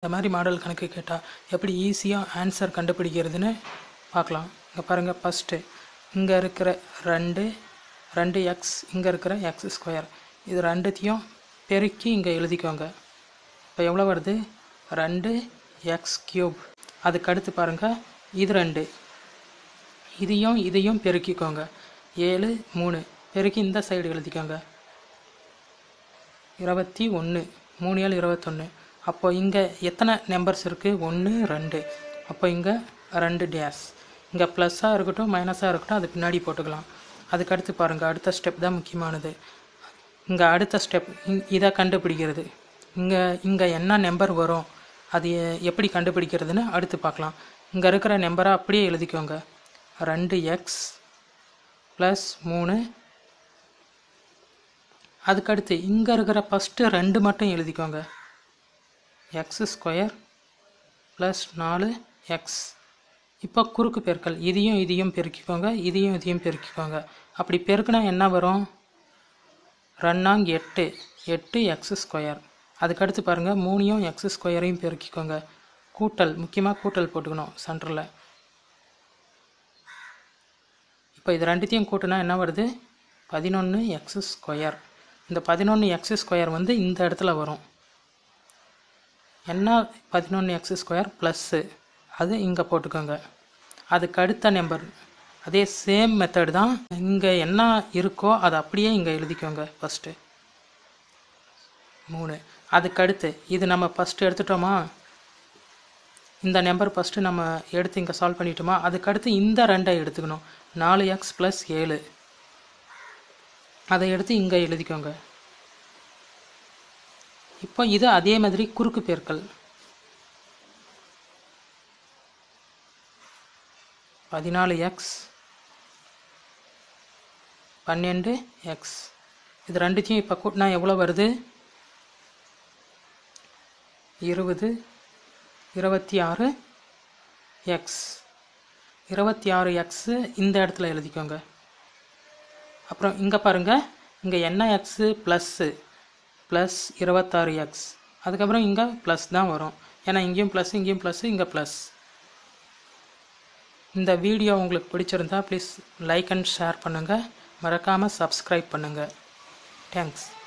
இந்த மாதிரி மாடல் கணக்கு கேட்டால் எப்படி ஈஸியாக ஆன்சர் கண்டுபிடிக்கிறதுன்னு பார்க்கலாம் இங்கே பாருங்கள் ஃபஸ்ட்டு இங்கே இருக்கிற ரெண்டு ரெண்டு எக்ஸ் இங்கே இருக்கிற எக்ஸ் ஸ்கொயர் இது ரெண்டுத்தையும் பெருக்கி இங்கே எழுதிக்கோங்க இப்போ எவ்வளோ வருது ரெண்டு எக்ஸ் கியூப் அதுக்கு அடுத்து பாருங்கள் இது ரெண்டு இதையும் இதையும் பெருக்கிக்கோங்க ஏழு மூணு பெருக்கி இந்த சைடு எழுதிக்கோங்க இருபத்தி ஒன்று மூணு ஏழு இருபத்தொன்று அப்போ இங்கே எத்தனை நம்பர்ஸ் இருக்குது ஒன்று ரெண்டு அப்போ இங்கே ரெண்டு டேஸ் இங்கே ப்ளஸ்ஸாக இருக்கட்டும் மைனஸாக இருக்கட்டும் அது பின்னாடி போட்டுக்கலாம் அதுக்கடுத்து பாருங்கள் அடுத்த ஸ்டெப் தான் முக்கியமானது இங்கே அடுத்த ஸ்டெப் இதை கண்டுபிடிக்கிறது இங்கே இங்கே என்ன நம்பர் வரும் அது எ- எப்படி கண்டுபிடிக்கிறதுன்னு அடுத்து பார்க்கலாம் இங்கே இருக்கிற நம்பரை அப்படியே எழுதிக்கோங்க ரெண்டு எக்ஸ் ப்ளஸ் மூணு அதுக்கடுத்து இங்கே இருக்கிற ஃபஸ்ட்டு ரெண்டு மட்டும் எழுதிக்கோங்க எக்ஸ் ஸ்கொயர் ப்ளஸ் நாலு எக்ஸ் இப்போ குறுக்கு பெருக்கல் இதையும் இதையும் பெருக்கிக்கோங்க இதையும் இதையும் பெருக்கிக்கோங்க அப்படி பெருக்கினா என்ன வரும் ரெண்டாங் எட்டு எட்டு எக்ஸ் ஸ்கொயர் அதுக்கடுத்து பாருங்கள் மூணையும் எக்ஸ் ஸ்கொயரையும் பெருக்கிக்கோங்க கூட்டல் முக்கியமாக கூட்டல் போட்டுக்கணும் சென்டரில் இப்போ இது ரெண்டுத்தையும் கூட்டினா என்ன வருது பதினொன்று எக்ஸ் ஸ்கொயர் இந்த பதினொன்று எக்ஸ் ஸ்கொயர் வந்து இந்த இடத்துல வரும் என்ன பதினொன்று எக்ஸ் ஸ்கொயர் ப்ளஸ்ஸு அது இங்கே போட்டுக்கோங்க அதுக்கு அடுத்த நம்பர் அதே சேம் மெத்தட் தான் இங்கே என்ன இருக்கோ அதை அப்படியே இங்கே எழுதிக்கோங்க ஃபஸ்ட்டு மூணு அதுக்கு அடுத்து இது நம்ம ஃபஸ்ட்டு எடுத்துட்டோமா இந்த நம்பர் ஃபஸ்ட்டு நம்ம எடுத்து இங்கே சால்வ் பண்ணிட்டோமா அதுக்கடுத்து இந்த ரெண்டை எடுத்துக்கணும் நாலு எக்ஸ் ப்ளஸ் ஏழு அதை எடுத்து இங்கே எழுதிக்கோங்க இப்போ இது அதே மாதிரி குறுக்கு பெருக்கல் பதினாலு எக்ஸ் பன்னெண்டு எக்ஸ் இது ரெண்டுத்தையும் இப்போ கூட்டினா எவ்வளோ வருது இருபது இருபத்தி ஆறு எக்ஸ் இருபத்தி ஆறு எக்ஸு இந்த இடத்துல எழுதிக்கோங்க அப்புறம் இங்கே பாருங்கள் இங்கே என்ன எக்ஸு ப்ளஸ்ஸு ப்ளஸ் இருபத்தாறு எக்ஸ் அதுக்கப்புறம் இங்கே ப்ளஸ் தான் வரும் ஏன்னா இங்கேயும் ப்ளஸ் இங்கேயும் ப்ளஸ் இங்கே ப்ளஸ் இந்த வீடியோ உங்களுக்கு பிடிச்சிருந்தா ப்ளீஸ் லைக் அண்ட் ஷேர் பண்ணுங்கள் மறக்காமல் சப்ஸ்கிரைப் பண்ணுங்கள் தேங்க்ஸ்